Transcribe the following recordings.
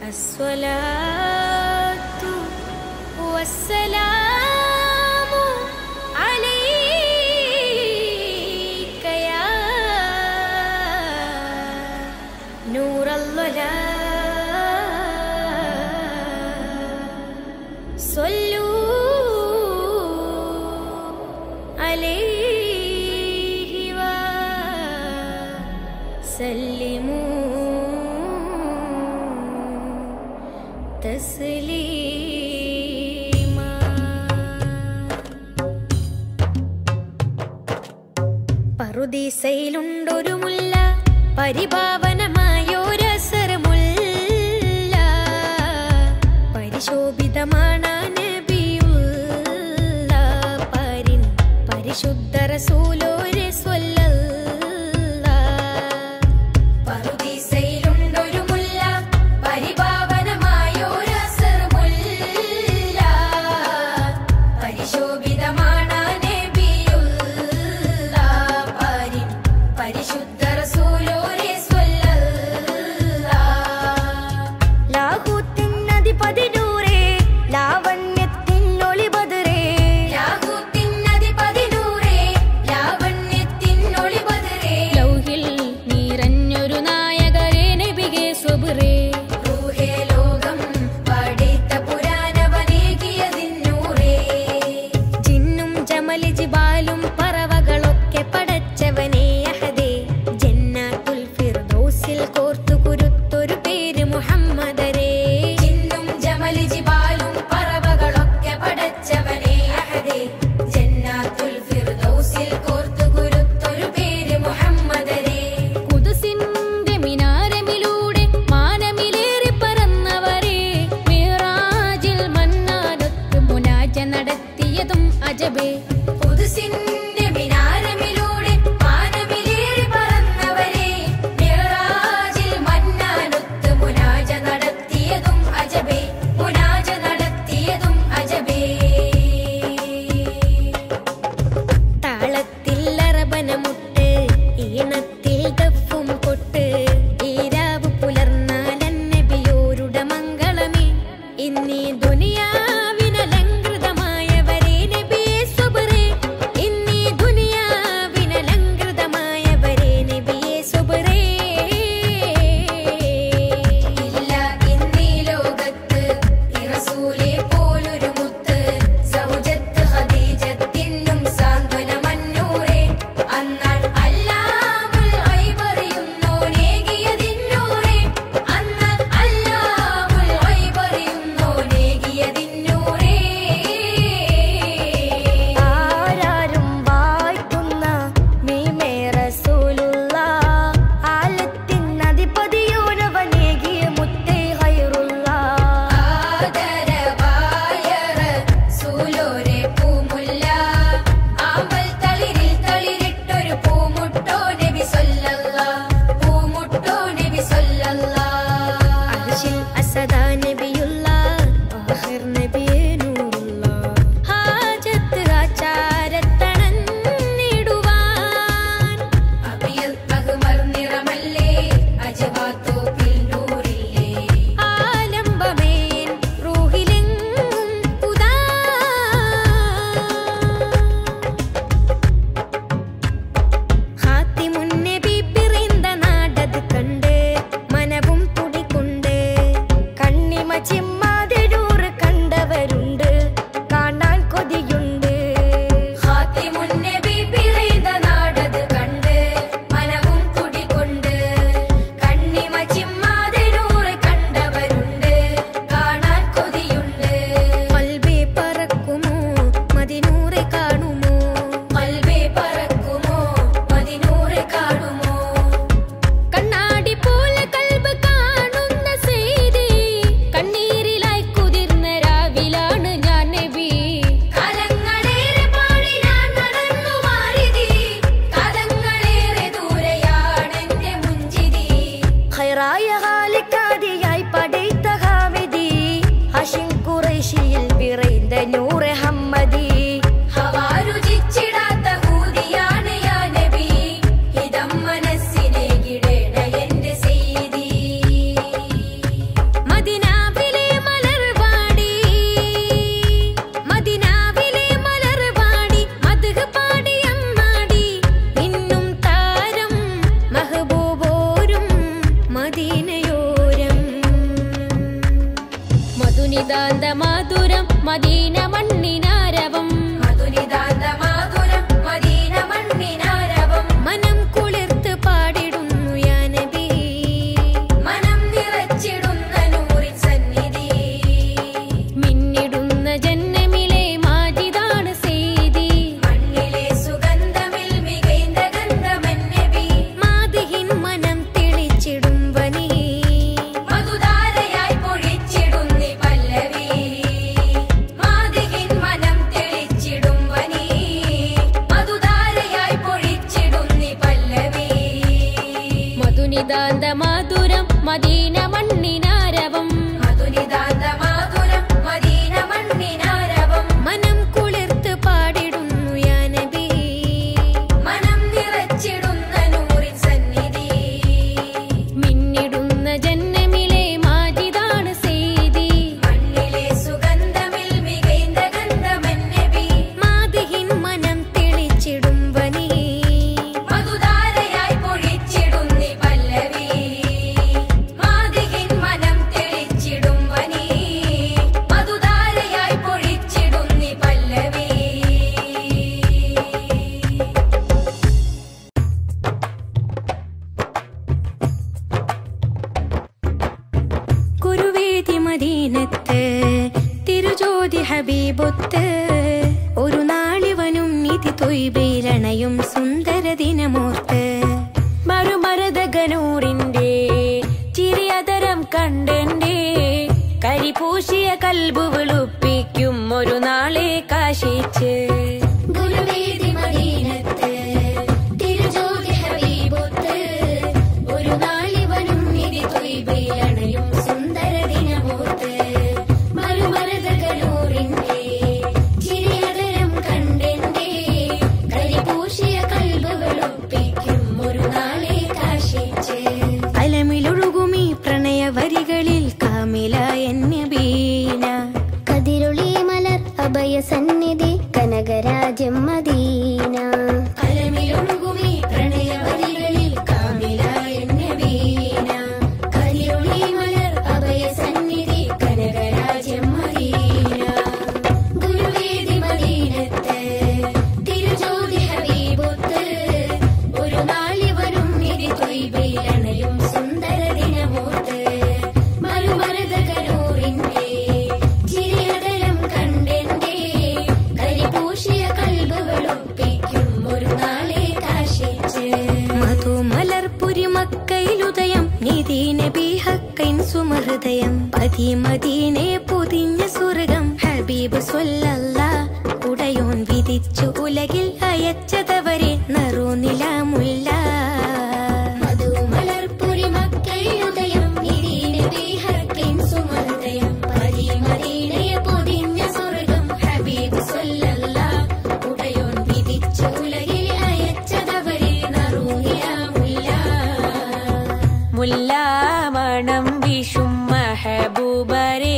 الصلاة والسلام عليك يا نور الله صلوا عليه وسلموا تسليما പറുദീസയിലുണ്ടൊരു മുല്ല പരിപാവനമായൊരസരമുല്ല പരിശോഭിതമാണ് നബിയുള്ള പരിൻ പരിശുദ്ധ റസൂലോരെ സ്വല്ലല്ല പറുദീസയിലുണ്ടൊരു മുല്ല പരിപാവനമായൊരസരമുല്ല പരിശോഭിതമാണ് നബിയുള്ള പരിൻ പരിശുദ്ധ റസൂലോരെ സ്വല്ലല്ല ലാഹൂത്തിൻ അധിപതിനൂറേ ലാവണ്യത്തിൻ ഒളിബദറേ ലാഹൂത്തിൻ അധിപതിനൂറേ ലാവണ്യത്തിൻ ഒളിബദറേ ലൗഹിൽ നിറഞ്ഞൊരു നായകരെ നബികെ സ്വബറേ റൂഹേ ലോകം പടൈത്ത പുരാനവനേകിയതിന്നൂറേ ജിന്നും ജമല് ജിബാലും പറവകളൊക്കെ പടച്ചവനേ അഹദേ ജന്നാത്തുൽ ഫിർദൗസിൽ കോർത്തു കുരുത്തൊരു പേര് മുഹമ്മദരേ ജിന്നും ജമല് ജിബാലും പറവകളൊക്കെ പടച്ചവനേ അഹദേ ജന്നാത്തുൽ ഫിർദൗസിൽ കോർത്തു കുരുത്തൊരു പേര് മുഹമ്മദരേ കുതുസിന്റെ മിനാരമിലൂടെ മാനമിലേറി പറന്നവരെ മിറാജിൽ മന്നാനത്ത് മുനാജ നടത്തിയതും അജബേ പുതുസിന്റെ മിനാരമിലൂടെ മാനമിലേറി പറന്നവരെ മിറാജിൽ മന്നാനൊത്ത് മുനാജ നടത്തിയതും അജബേ മുനാജ നടത്തിയതും അജബേ താളത്തിൽ അറബനമുട്ട് ഈണത്തിൽ ദഫും കൊട്ട് ഈരാവ് പുലർന്നാലന്നബിയോരുടെ മംഗളമേ ഇന്നീ ദുനിയാവിനലങ്കൃതമായവരെ നബിയെ സുബറേ ഇന്നീ ദുനിയാവിനലങ്കൃതമായവരെ നബിയെ സുബറേ ഇല്ല ഇന്നീ ലോകത്ത് റസൂലെ പോലൊരു മുത്ത് സൗജത്ത് ഖദീജത്തിനും സാന്ത്വനമന്നൂറേ അന്നാൾ അല്ലാമുൽ ഐബറിയുന്നോനേകിയതിന്നൂറേ അന്ന് അല്ലാമുൽ ഐബറിയുന്നോനേകിയതിന്നൂറേ ആരാരും വാഴ്ത്തുന്ന മീമേ റസൂലുള്ള ആലത്തിൻ അധിപതിയോനവനേകിയ മുത്തേ ഹൈറുള്ള ആദരവായ റസൂലോരെ പൂമുല്ല ആമ്പൽ തളിരിൽ തളിരിട്ടൊരു പൂമുട്ടോ നബി സല്ലല്ലാഹ് പൂമുട്ടോ നബി സല്ലല്ലാഹ് അർശിൽ അസദാ നബിയുള്ള ആഖിർ നബിയേ നൂറുള്ള ഹാജത്ത് ആചാരത്തണഞ്ഞിടുവാൻ അബിയൽ അഹ്മർ നിറമല്ലേ അജവാത്തോപ്പിൽ നൂറില്ലേ ആലംബമേൻ റൂഹിലെങ്ങും ഉദാ ഹാത്തിമുന്നബി പിറந்த നാടത് കണ്ട് മനവും തുടികൊണ്ട് കണ്ണിമ ചിമ്മാതെ നൂറ് കണ്ടവരുണ്ട് കാണാൻ കൊതിയുണ്ട് ഹാത്തിമുന്നബി പിറந்த നാടത് കണ്ട് മനവും തുടികൊണ്ട് കണ്ണിമ ചിമ്മാതെ നൂറ് കണ്ടവരുണ്ട് കാണാൻ കൊതിയുണ്ട് മൽബേ പറക്കുമോ മതിനൂറെ കാണുമോ മൽബേ പറക്കുമോ മതിനൂറെ കാണുമോ കണ്ണാടി പോലെ കൽബ് കാണുന്ന ചെയ്തി കണ്ണീരിൽ മധുനിതാന്ത മാതുരം മദീന മണ്ണിനാരവം മധുനിതാന്ത മാധുരം മദീന മണ്ണിനാരവം മനം കുളിർത്ത് പാടിടുന്നു യാ നബി മനം നിറച്ചിടുന്ന നൂറിൻ സന്നിധി മിന്നിടുന്ന ജന്നമിലെ മാജിദാണ് സെയ്തി മണ്ണിലെ സുഗന്ധമിൽ മികൈந்த ഗന്ധമന്നബി മാതിഹിൻ മനം തെളിച്ചിടും വനീ മധുധാരയായി പൊഴിച്ചിടുന്നി പല്ലവി മാതികിൻ മനം തെളിച്ചിടും വനി മധുധാരയായി പൊഴിച്ചിടുന്നി പല്ലവി മധുനിതാന്ത മാതുരം മദീന മണ്ണിനാരവം മധുനിതാന്ത മാധുരം മദീന മണ്ണിനാരവം മനം കുളിർത്ത് പാടിടുന്നു യാ നബി മനം നിറച്ചിടുന്ന നൂറിൻ സന്നിധി മിന്നിടുന്ന ജന്നമിലെ മാജിദാണ് സെയ്തി മണ്ണിലെ സുഗന്ധമിൽ മികൈந்த ഗന്ധമന്നബി മാതിഹിൻ മനം തെളിച്ചിടും വനീ മധുധാരയായി പൊഴിച്ചിടുന്നി പല്ലവി മാതികിൻ മനം തെളിച്ചിടും വനി മധുധാരയായി പൊഴിച്ചിടുന്നി പല്ലവി കുരുവേദി മദീനത്ത് തിരുജ്യോതി ഹബീബൊത്ത് ഒരു നാളിവനും നിധി തൊയ്ബയിലണയും സുന്ദര ദിനമോർത്ത് മറുമരതകനൂറിന്റെ ചിരിയതരം കണ്ടെന്റെ കരിപൂശിയ കൽബു വെളുപ്പിക്കും ഒരു നാളെ കാശിച്ച് ഗുരുവേദി മദീനത്ത് തിരുജ്യോതി ഹബീബൊത്ത് ഒരു നാളിവനും നിധി തൊയ്ബയിലണയും സുന്ദര ദിനമോർത്ത് മറുമരതകളൂറിന്റെ ചിരിയതരം കണ്ടെന്റെ കരിപൂശിയ കൽബ് വെളുപ്പിക്കും ഒരു നാളെ കാശിച്ച് അലമിലൊഴുകുമീ പ്രണയ വരികളിൽ കാമില എന്നെ ബീന കതിരൊളി മലർ അഭയ സന്നിധി കനകരാജ്യം മദീന അലമിലൊഴുകുമീ പ്രണയവരികളിൽ കാമില എന്നെ വീണ കരിയൊളി മലർ അഭയ സന്നിധി കനകരാജ്യം മദീന ഗുരുവേദി മദീനത്ത് തിരുജ്യോതി ഹബീബൊത്ത് ഒരു നാളി വരും നിധി തൊയ്ബയിലണയും സുന്ദര ദിനമോർത്ത് മറുമരതകനൂറിന്റെ ചിരിയതരം കണ്ടെന്റെ കരിപൂശിയ കൽബ് വെളുപ്പിക്കും ഒരു നാളെ കാശിച്ച് മധുമലർപുരി മക്കയിലുദയം നിധി നബി ഹക്കൈൻ സുമഹൃദയം പതിമദീനെ പൊതിഞ്ഞ സ്വർഗം ഹബീബ് സ്വല്ലല്ല ഉടയോൻ വിധിച്ചു ഉലകിൽ അയച്ചതവരെ നറുനില മുല്ല മധുമലർപ്പുരി മക്കയുദയം നിരീനെ ബീഹർക്കിൻ സുമഹൃദയം പരിമദീനയെ പൊതിഞ്ഞ സ്വർഗം ഹബീബ് സ്വല്ലല്ലാ ഉടയോൻ വിധിച്ച ഉലകിൽ അയച്ചതവരെ നറുനില മുല്ല മുല്ലാമണം വിഷും മഹബൂബരേ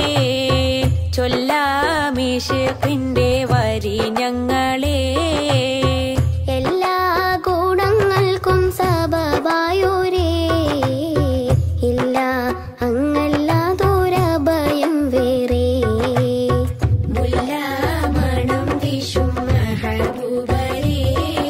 ചൊല്ലാമിഷിന്റെ വരി ഞങ്ങളെ എല്ലാ ഗുണങ്ങൾക്കും സബബായോരേ ഇല്ല അങ്ങല്ലാതൊരഭയം വേറെ മുല്ലാമണം വിഷും മഹബൂബരേ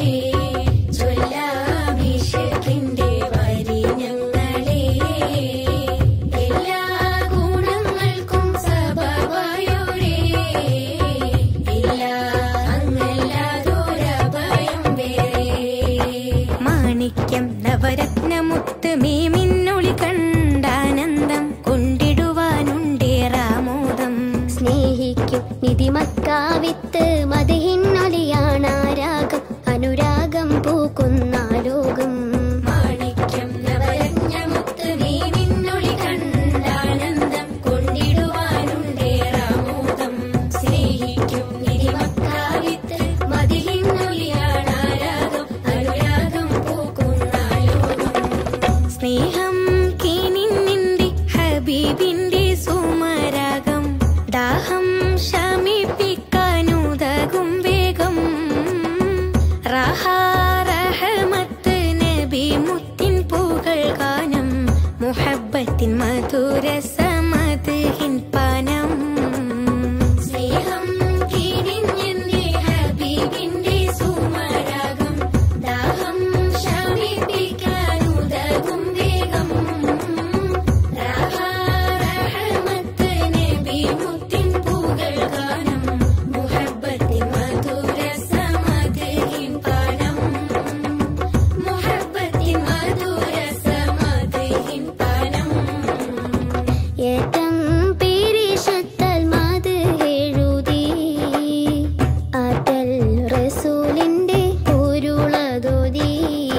ചൊല്ലാഭിഷേകിന്റെ വരി ഞങ്ങളെ എല്ലാ ഗുണങ്ങൾക്കും സബബായോരേ ഇല്ല അങ്ങല്ലാതൊരഭയം വേറെ മാണിക്യം നവരത്നമുത്ത് മീമിന്നൊളി കണ്ടാനന്ദം കൊണ്ടിടുവാനുണ്ടേറാമോദം സ്നേഹിക്കും നിധിമക്കാവിത്ത് മതിഹിന്നൊലിയാണാരാഗം അനുരാഗം പൂക്കുന്ന ലോകം മാണിക്യം നവരജ്ഞമുത്ത് നീ നിന്നൊളി കണ്ടാനന്ദം കൊണ്ടിടുവാനുണ്ടേറാമോദം സ്നേഹിക്കും നിരിമക്കാവിത്ത് മതിലിന്നൊലിയാണാരാഗം അനുരാഗം പൂക്കുന്ന ലോകം സ്നേഹം കീനിന്നിന്റെ ഹബീബിന്റെ സുമരാഗം ദാഹം ശമിപ്പിക്കാനുതകും വേഗം റഹാറഹമത്ത് നബി മുത്തിൻ പൂകൾ ഗാനം മുഹബത്തിൻ മധുര സമത് മധുഹിൻ പാനം സ്നേഹം കിണിഞ്ഞെന്റെ ഹബീബിന്റെ സുമരാഗം ദാഹം ശമിപ്പിക്കാനുതകും വേഗം റഹമത്ത് നബി മുത്തിൻ പൂകൾ ഗാനം മുഹബ്ബത്തിൻ മധുര സമധിൻ പാനം മുഹബ്ബത്തിൻ മധുര സമധിൻ പാനം ഏതം പിരിശത്തൽ മത് എഴുതി ആറ്റൽ റസൂലിന്റെ പൊരുളതൊതി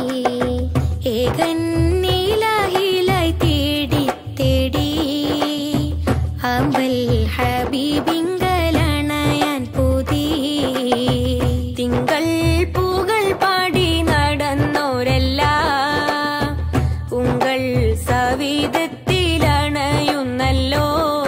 ഏകൻ നീലാഹിലായി തേടി തേടി അമ്പൽ ഹബീബിങ്കലണയാൻ പുതി തിങ്കൾ പൂകൾ പാടി നടന്നോരല്ല ഉങ്കൾ സവിധത്തിലണയുന്നല്ലോ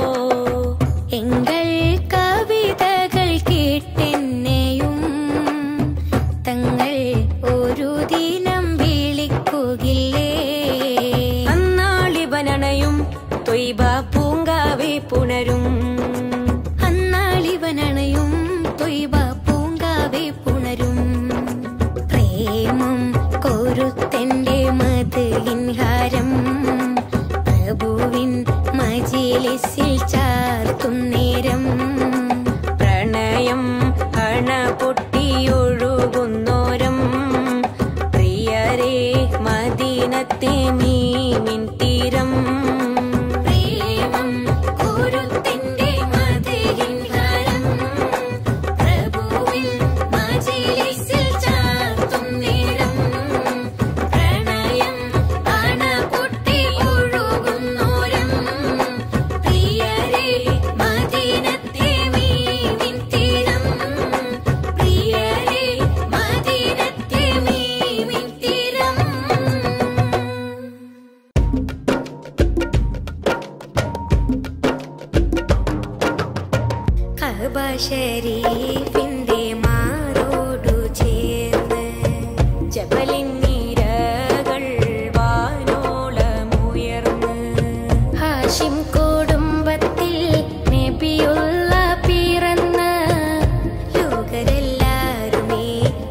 എങ്കൾ കവിതകൾ കേട്ടെന്നെയും തങ്ങൾ ഒരു ദിനം വിളിക്കുകില്ലേ അന്നാളിവനണയും തൊയ്ബ പൂങ്കാവെ പുണരും അന്നാളിവനണയും തൊയ്ബ പൂങ്കാവെ പുണരും പ്രേമം കൊരുത്തന്റെ മതിൻഹാരം പ്രഭുവിൻ മജിലിസിൽ ചാർത്തും നേരം പ്രണയം അണ പൊട്ടിയൊഴുകുന്നോരം പ്രിയരേ മദീനത്തെ മീമിൻ തീരം പ്രേമം കുരുത്തിന്റെ മതിഹിൻഹാരം പ്രഭുവിൻ മജിലിസിൽ ചാർത്തും നേരം പ്രണയം അണ പൊട്ടി ഒഴുകുന്നോരം പ്രിയരേ മദീനത്തെ മീമിൻ തീരം പ്രിയരേ മദീനത്തെ മീമിൻ തീരം കഅബ ശരീഫിന്റെ മാറോടു ചേർന്ന് ജബലിൻ നിരകൾ വാനോളമുയർന്ന് ഹാഷിം കുടുംബത്തിൽ നബിയുള്ള പിറന്ന് ലോകരെല്ലാരുമേ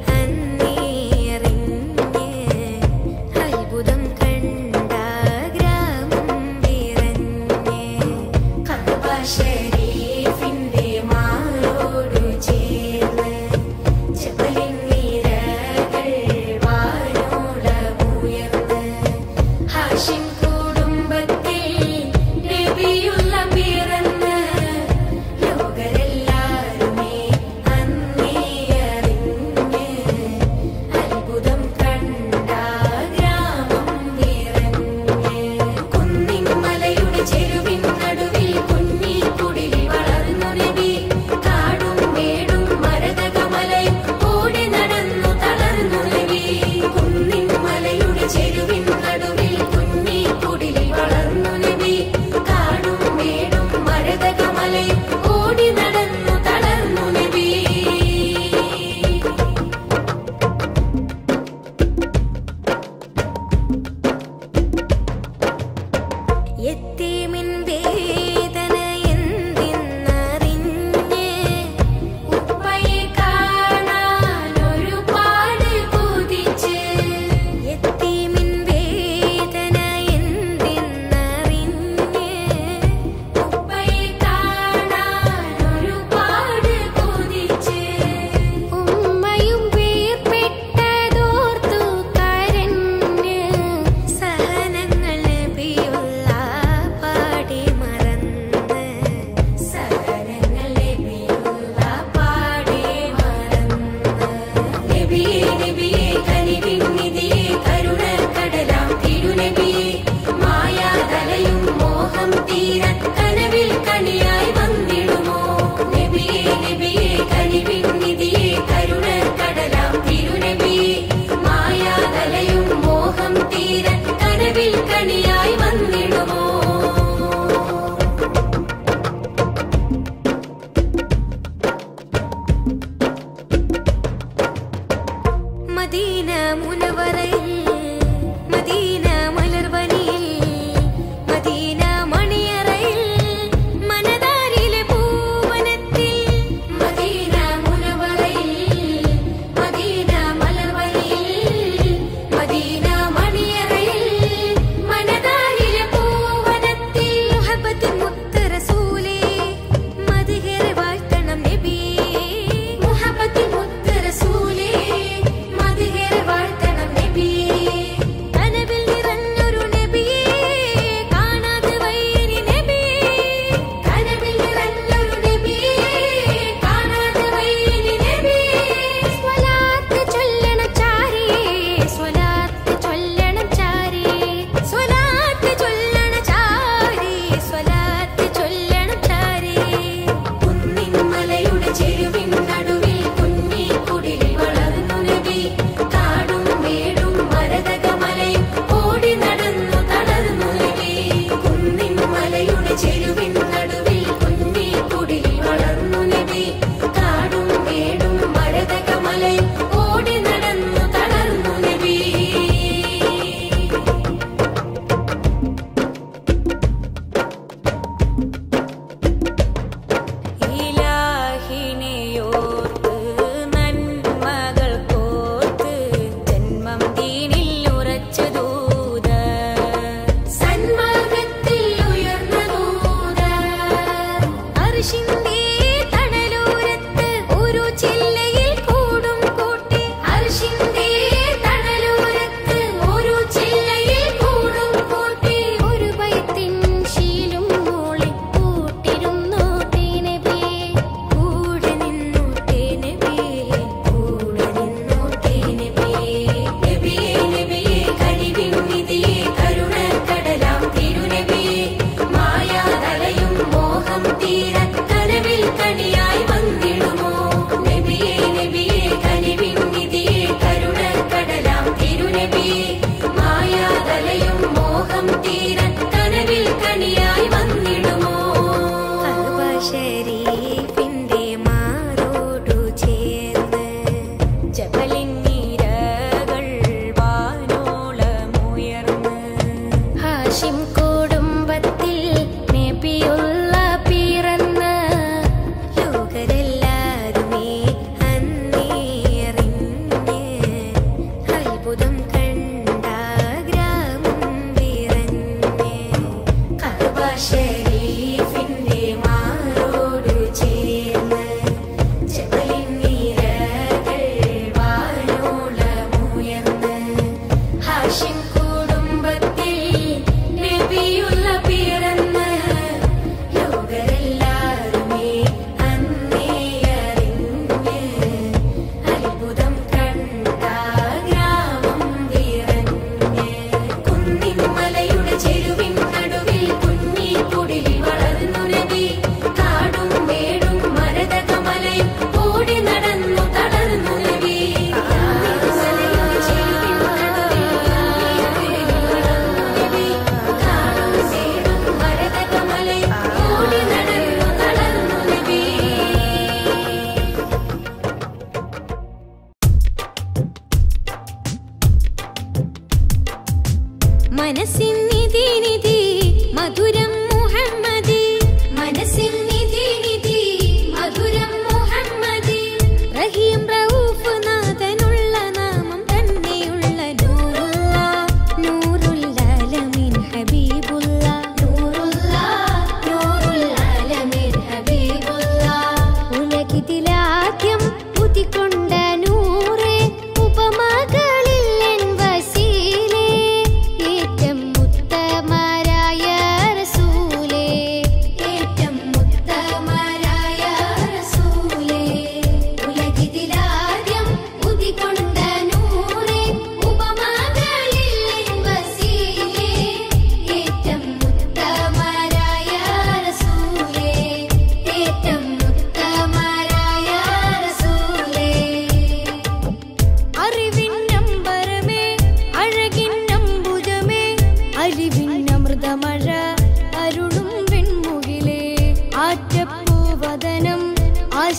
അന്നേറിഞ്ഞ് അത്ഭുതം കണ്ട ഗ്രാമം വിറഞ്ഞ് കഅബ ശരീഫിന്റെ മാറോടു ചേർന്ന് ജബലിൻ നിരകൾ വാനോളമുയർന്ന് ഹാഷിം കുടുംബത്തിൽ നബിയുള്ള പിറന്ന് ലോകരെല്ലാരുമേ അന്നേയറിഞ്ഞ് അത്ഭുതം കണ്ട ഗ്രാമം വിറഞ്ഞ് കുന്നിൻ മലയുടെ ചെരുവിൻ നടുവിൽ കുഞ്ഞി കുടി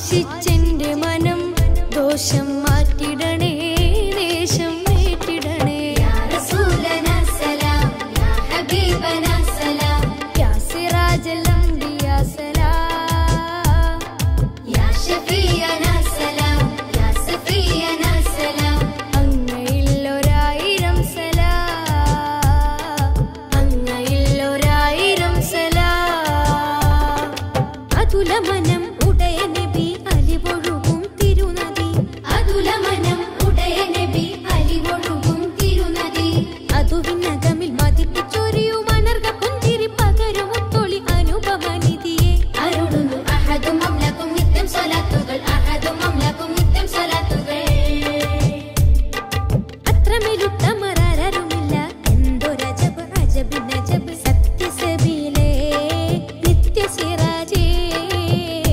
ആശിച്ചെന്റെ മനം ദോഷം മാറ്റിടണേ ദേശം ഏറ്റിടണേ യാ റസൂലനാ സലാം യാ ഹബീബനാ സലാം യാ സിറാജൽ അംബിയാ സലാം യാ ഷഫീയനാ സലാം യാ സഫിയനാ സലാം അങ്ങയിൽ ഒരായിരം സലാം അങ്ങയിൽ ഒരായിരം സലാം അതുലമനം ഉടയ നബി അലിവൊഴുകും തിരുനദി അതുലമനം ഉടയ നബി അലിവൊഴുകും തിരുനദി അതുവിനകമിൽ മതിപ്പിച്ചൊരിയും അനർഘ പുഞ്ചിരി പകരും ഒത്തൊളി അനുപമനിധിയെ അരുളുന്നു അഹദും അംലക്കും നിത്യം സ്വലാത്തുകൾ അഹദും അംലക്കും നിത്യം സ്വലാത്തുകൾ അത്രമേലുത്തമരാരുമില്ല എന്തൊരജബ് അജബ് നജബ് സത്യസബീലേ നിത്യസിറാജേ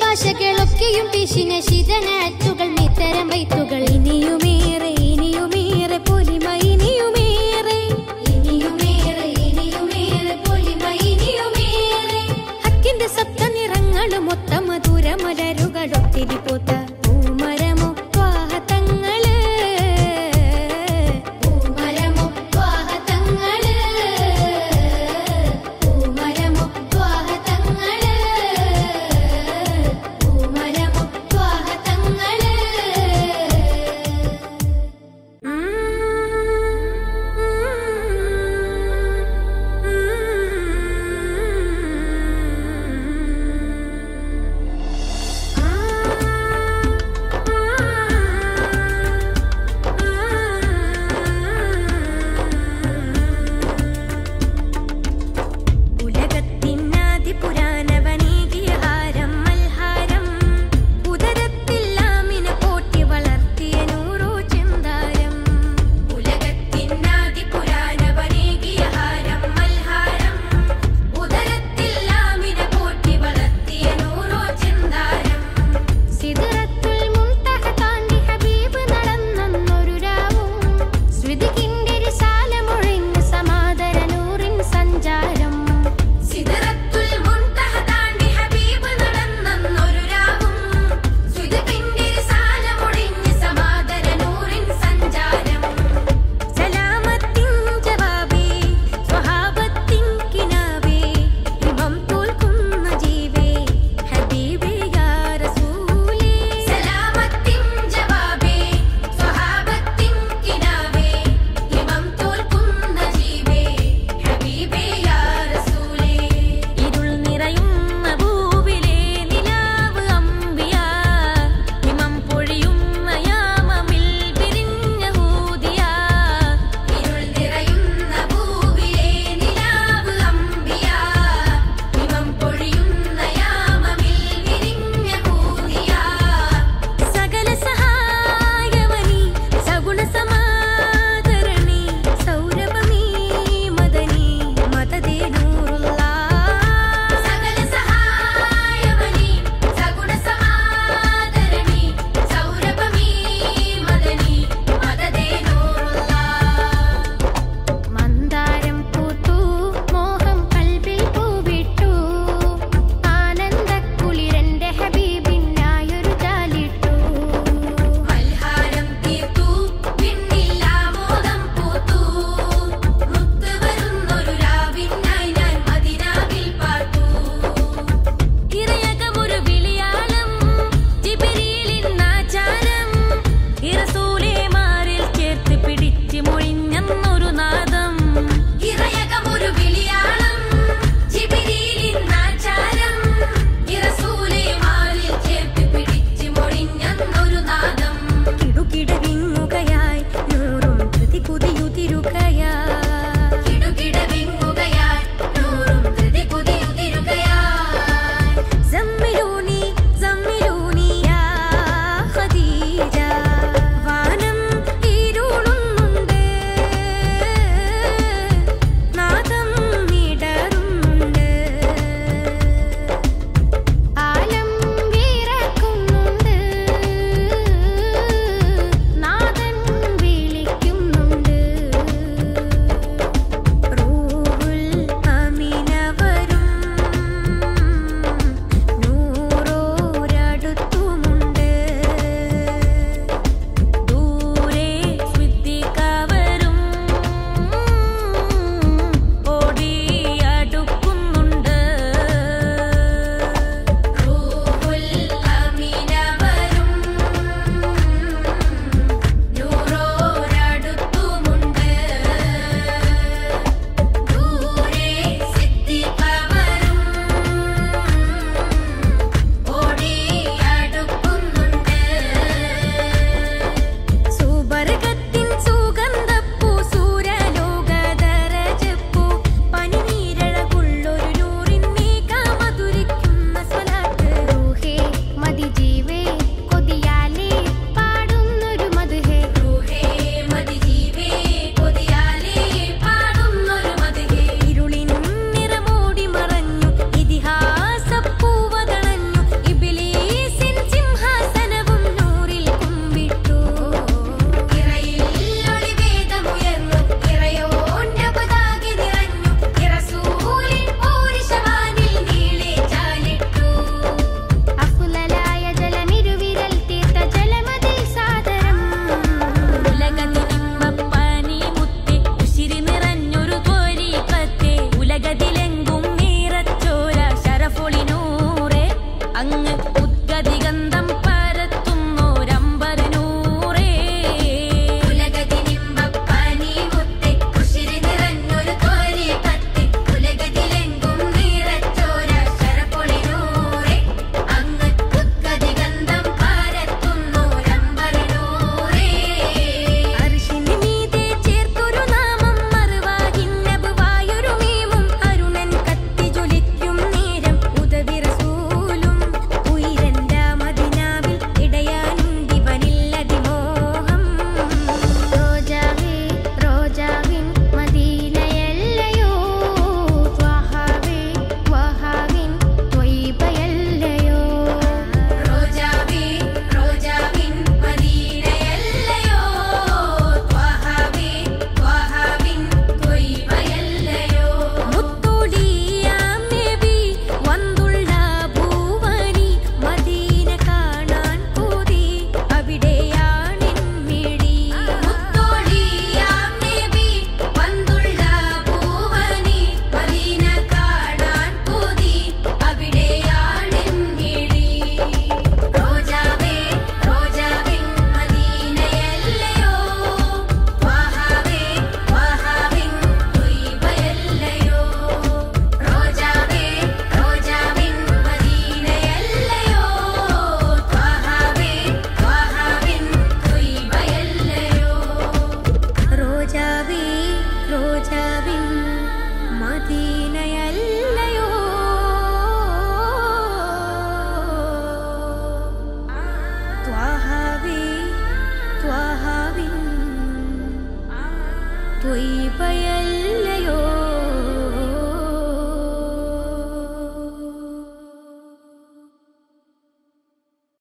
ഭാഷകളൊക്കെയും പിശിന ശിതനാറ്റുകൾ മിത്തരം വൈത്തുകൾ ഇനിയുമേറെ ഇനിയുമേറെ പൊലിമ ഇനിയുമേറെ ഇനിയുമേറെ ഇനിയുമേറെ പൊലിമ ഇനിയുമേറെ ഹക്കിന്റെ സപ്ത നിറങ്ങളും ഒത്ത മധുര മലരുകൾ ഒത്തിരി പൂത്ത